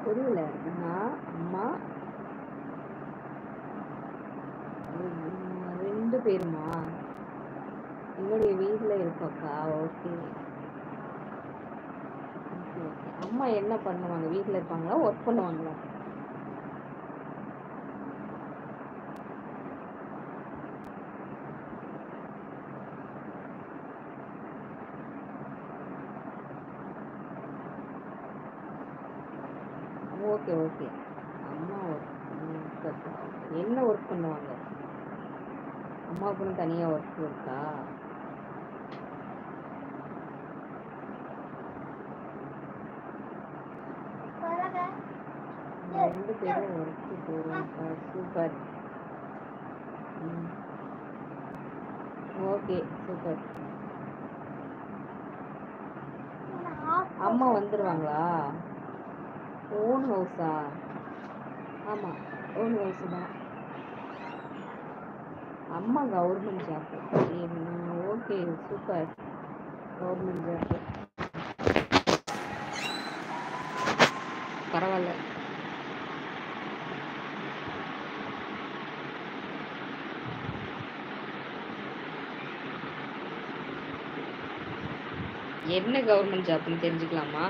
புரியல நான் அம்மா உம், ரெண்டு பேருமா என்னுடைய வீட்ல இருக்கோக்கா ஓகே ஓகே ஓகே அம்மா என்ன பண்ணுவாங்க வீட்ல இருப்பாங்களா ஒர்க் பண்ணுவாங்களா ஓகே ஓகே அம்மா ஒர்க் என்ன ஒர்க் பண்ணுவாங்க அம்மாவுக்குன்னு தனியாக ஒர்க் இருக்கா ரெண்டு பேரும் ஒர்க்கு போகிறோம்ப்பா சூப்பர் ம் ஓகே சூப்பர் அம்மா வந்துடுவாங்களா ஓன் ஹவுஸா ஆமாம் ஓன் ஹவுஸ் தான் அம்மா government job okay super government job பரவாயில்ல என்ன கவர்மெண்ட் ஜாப்னு தெரிஞ்சுக்கலாமா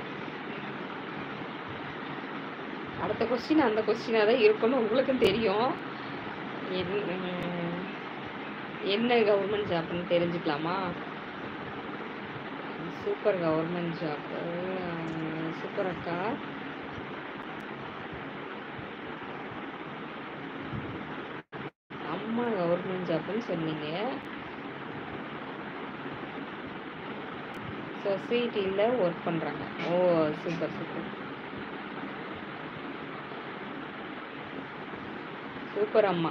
அடுத்த கொஸ்டின் அந்த கொஸ்டினாக தான் இருக்கும்னு உங்களுக்கும் தெரியும் என்ன என்ன கவர்மெண்ட் ஜாப்னு தெரிஞ்சுக்கலாமா சூப்பர் கவர்மெண்ட் ஜாப் சூப்பர் அக்கா அம்மா கவர்மெண்ட் ஜாப்னு சொன்னீங்க சொசைட்டியில் ஒர்க் பண்ணுறாங்க ஓ சூப்பர் சூப்பர் சூப்பர் அம்மா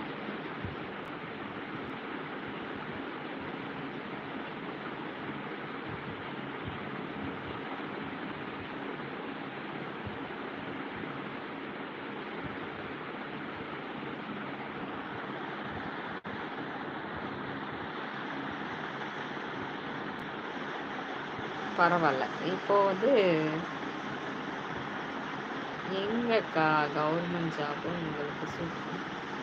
பரவாயில்ல இப்போ வந்து எங்கக்கா கவர்மெண்ட் ஜாபு உங்களுக்கு சூப்பர்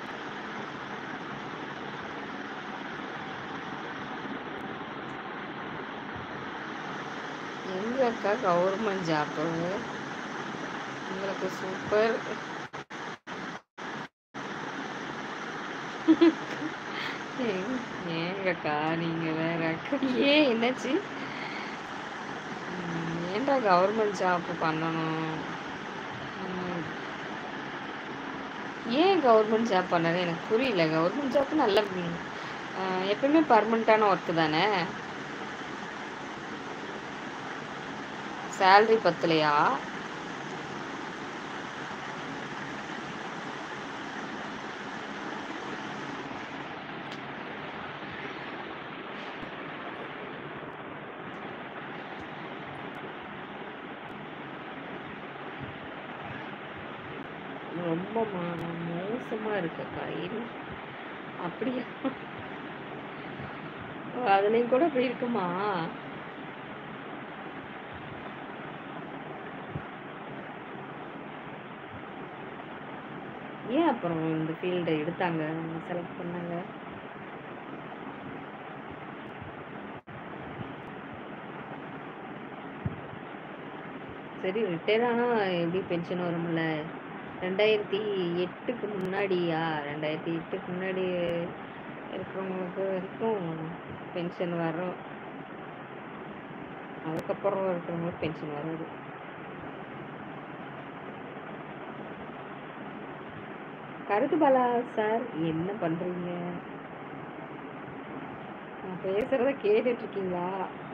எங்கக்கா கவர்மெண்ட் ஜாப்பு உங்களுக்கு சூப்பர் ஏங்க- ஏங்கக்கா நீங்க வேற அக்கா ஏன் என்னாச்சு ம், ஏன்டா கவர்மெண்ட் ஜாப் பண்ணணும் ம், ஏன் கவர்மெண்ட் ஜாப் பண்ணது எனக்கு புரியல கவர்மெண்ட் ஜாப் நல்ல ம், ஆ, எப்பயுமே பர்மனண்ட்டான ஒர்க்கு தானே சேலரி பத்தலையா ரொம்ப மோ- மோசமா இருக்குக்கா இது அப்படியா ஓ, அதுலயும் கூட இப்படி இருக்குமா ஏன் அப்புறம் இந்த ஃபீல்டை எடுத்தாங்க செலக்ட் பண்ணாங்க சரி ரிட்டையர் ஆனா எப்படி பென்ஷன் வரும்ல ரெண்டாயிரத்தி எட்டுக்கு முன்னாடியா ரெண்டாயிரத்தி எட்டுக்கு முன்னாடி இருக்கிறவங்களுக்கு வரைக்கும் பென்ஷன் வரும் அதுக்கப்புறம் இருக்கிறவங்களுக்கு பென்ஷன் வராது கருத்து பாலா சார் என்ன பண்றீங்க நான் பேசுறத கேட்டுட்டு இருக்கீங்களா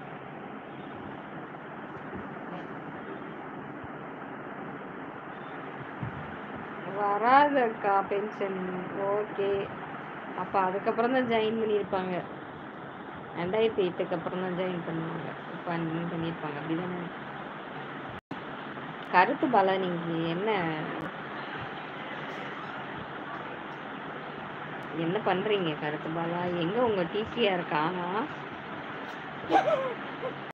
வராதக்கா பென்ஷன் ஓகே அப்போ அதுக்கப்புறம் தான் ஜாயின் பண்ணியிருப்பாங்க ரெண்டாயிரத்தி எட்டுக்கு அப்புறம் தான் ஜாயின் பண்ணுவாங்க பண்ணி பண்ணியிருப்பாங்க அப்படிதானே கருத்து பாலா நீங்க என்ன என்ன பண்றீங்க கருத்து பாலா எங்க உங்க டிசிஆர் காணோம்